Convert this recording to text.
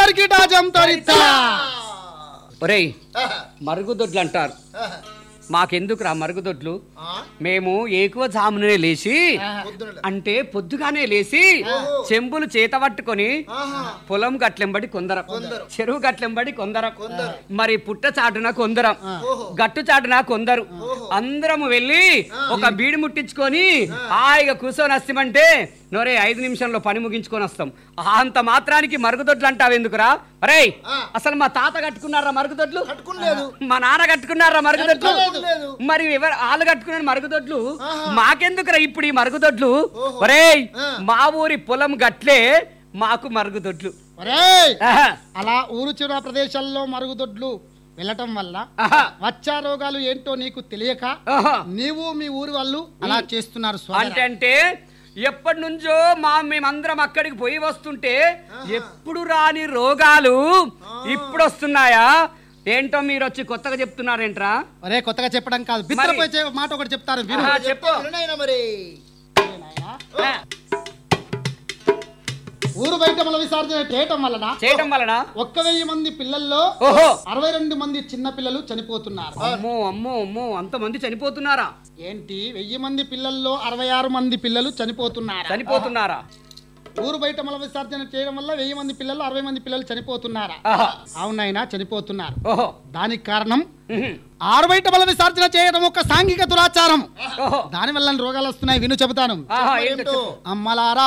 సర్కిటాజం తరిత ఒరేయ్ ఆహా, మరుగుదొడ్లు అంటారు ఆహా. మాకెందుకురా మరుగుదొడ్లు ఆ, మేము ఎక్కువ జామునే లేచి పొద్దునలే. అంటే పొద్దుగానే లేచి ఓహో. చెంబులు చేత పట్టుకొని ఆహా, పొలం గట్లెంబడి కొందరం కొందరు. చెరువు గట్లెంబడి కొందరం కొందరు. మరి పుట్ట చాటున కొందరం ఓహో. గట్టు చాటున కొందరు ఓహో. అందరము వెళ్ళి ఒక బీడి ముట్టించుకొని హాయిగా కూర్చొని వస్తామంటే నోరే ఐదు నిమిషంలో పని ముగించుకొని వస్తాం అంత మాత్రానికి మరుగుదొడ్లు అంటావు ఎందుకురా అరే ఆ. అసలు మా తాత కట్టుకున్నారా మరుగుదొడ్లు కట్టుకోలేదు మా నాన్న కట్టుకున్నారా మరుగుదొడ్లు కట్టుకోలేదు. మరి ఎవరు వాళ్ళు కట్టుకున్న మరుగుదొడ్లు ఆహా. మాకెందుకురా ఇప్పుడు ఈ మరుగుదొడ్లు ఓహో. ఒరేయ్ ఆ. మా ఊరి పొలం గట్లే మాకు మరుగుదొడ్లు ఒరేయ్ ఆహా. అలా ఊరు చివర ప్రదేశాల్లో మరుగుదొడ్లు వెళ్ళటం వల్ల ఆహా. వచ్చా రోగాలు ఏంటో నీకు తెలియక ఆహా. నీవు మీ ఊరి వాళ్ళు అలా చేస్తున్నారు అంటే సోదరా. అంటే ఎప్పటి నుంచో మా మేమందరం అక్కడికి పోయి వస్తుంటే ఎప్పుడు రాని రోగాలు ఇప్పుడు వస్తున్నాయా ఏంటో మీరు వచ్చి కొత్తగా చెప్తున్నారేంట్రా ఒరే కొత్తగా చెప్పడం కాదు బిత్తరపోయి చే- మాట ఒకటి చెప్తారు విను ఆహా, చెప్పు వినునాయనా మరి ఆ, ఊరు బయట మల విసర్జన చేయటం వలన చేయటం వలన ఒక్క వెయ్యి మంది పిల్లల్లో ఓహో అరవై రెండు మంది చిన్న పిల్లలు చనిపోతున్నారు అమ్మో అమ్మో అమ్మో అంతమంది చనిపోతున్నారా ఏంటి వెయ్యి మంది పిల్లల్లో అరవై ఆరు మంది పిల్లలు చనిపోతున్నారు చనిపోతున్నారా ఊరు బయట మల విసర్జన చేయడం వల్ల వెయ్యి మంది పిల్లలు అరవై మంది పిల్లలు చనిపోతున్నారా ఆహా. అవునైనా చనిపోతున్నారు ఓహో దానికి కారణం ఉహు. ఆరు బయట మల విసర్జన చేయడం ఒక సాంఘిక దురాచారం ఓహో దాని వల్ల రోగాలు వస్తున్నాయి విను చెబుతాను ఆహా ఏంటో ఏంటో? చెప్పు. అమ్మలారా